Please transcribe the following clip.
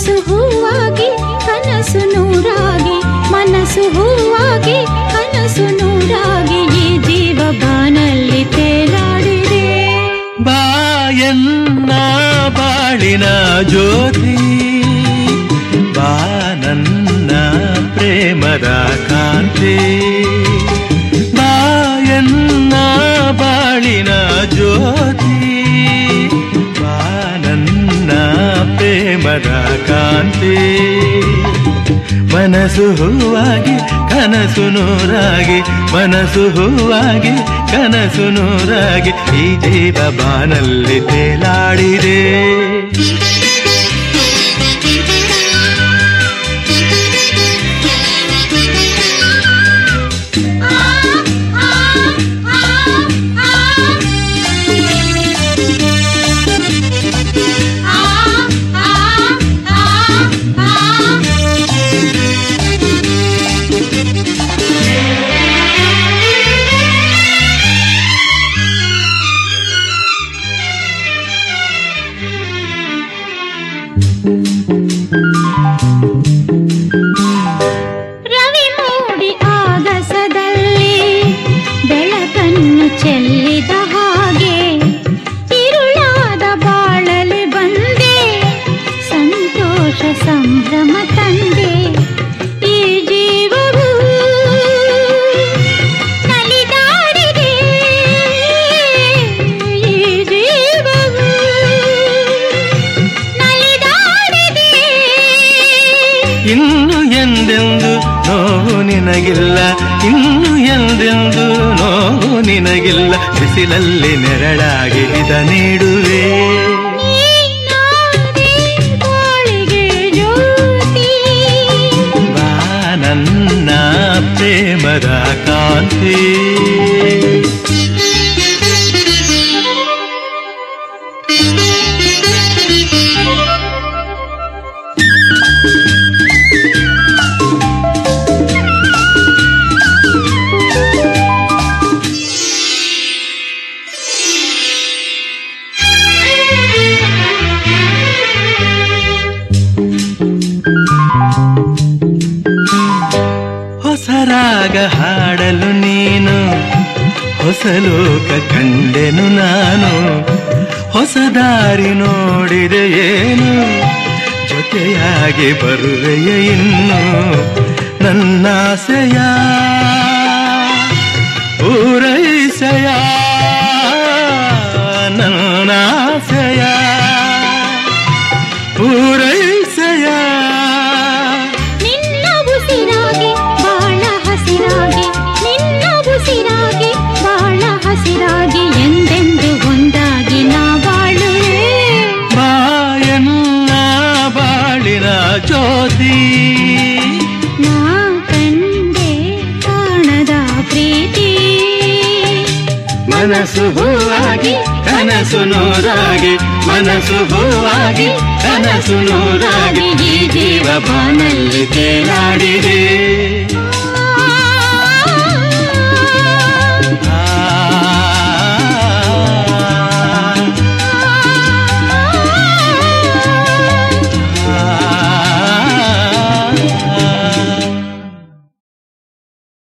ಮನಸ್ಸು ಹೂವಾಗಿ ಕನಸು ನೂರಾಗಿ ಮನಸ್ಸು ಹೂವಾಗಿ ಕನಸು ನೂರಾಗಿ ಈ ಜೀವ ಬಾನಲ್ಲಿ ತೇಲಾಡಿದೆ ಬಾಯನ್ನ ಬಾಳಿನ ಜ್ಯೋತಿ ಬಾ ನನ್ನ ಪ್ರೇಮದ ಕಾಂತಿ ಬಾಯನ್ನ ಬಾಳಿನ ಜ್ಯೋತಿ ಬಾ ನನ್ನ ಪ್ರೇಮದ ಕಾಂತಿ ಮನಸ್ಸು ಹೂವಾಗಿ ಕನಸು ನೂರಾಗಿ ಮನಸ್ಸು ಹೂವಾಗಿ ಕನಸು ನೂರಾಗಿ ಈ ಜೀವ ಬಾನಲ್ಲಿ ತೇಲಾಡಿದೆ ರವಿ ಮೂಡಿ ಆಗಸದಲ್ಲಿ ಬೆಳಕನ್ನು ಚೆಲ್ಲಿದ ಹಾಗೆ ತಿರುಳಾದ ಬಾಳಲಿ ಬಂದೆ ಸಂತೋಷ ಸಂಭ್ರಮ ತಂದೆ ಈ ಜೀವವು ನಲಿದಾಡಿದೆ ಈ ಜೀವವು ನಲಿದಾಡಿದೆ ಇನ್ನು ಎಂದೆಂದು ನೋವು ನಿನಗಿಲ್ಲ ಇನ್ನು ಎಂದೆಂದು ನೋವು ನಿನಗಿಲ್ಲ ಬಿಸಿಲಲ್ಲಿ ನೆರಳಾಗಿ ಇದ ನೀಡುವೆ ನೀನಾದೆ ಬಾಳಿಗೆ ಜ್ಯೋತಿ ಬಾ ನನ್ನ ಪ್ರೇಮದ ಕಾಂತಿ ಹೊಸ ರಾಗ ಹಾಡಲು ನೀನು ಹೊಸ ಲೋಕ ಕಂಡೆನು ನಾನು ಹೊಸ ದಾರಿ ನೋಡಿದೆ ಏನು ಜೊತೆಯಾಗಿ ಬರುವೆಯ ಇನ್ನು ನನ್ನಾಸೆಯ ಪೂರೈಸೆಯ ನನ್ನಾಸೆಯ ಪೂರೈಸೆಯ ನಿನ್ನ ಉಸಿರಾಗಿ ಬಾಳ ಹಸಿರಾಗಿ ನಿನ್ನ ಉಸಿರಾಗಿ ಬಾಳ ಹಸಿರಾಗಿ ಎಂದೆಂದು ಒಂದಾಗಿ ನಾ ಬಾಳುವೆ ಬಾಯನ್ನ ಬಾಳಿನ ಜ್ಯೋತಿ ನಾ ಕಂಡೆ ಕಾಣದ ಪ್ರೀತಿ ಮನಸ್ಸು ಹೂವಾಗಿ ಕನಸು ನೂರಾಗಿ ಮನಸ್ಸು ಹೂವಾಗಿ ಕನಸು ನೂರಾಗಿ ಈ ಜೀವ ಬಾನಲ್ಲಿ ತೇಲಾಡಿದೆ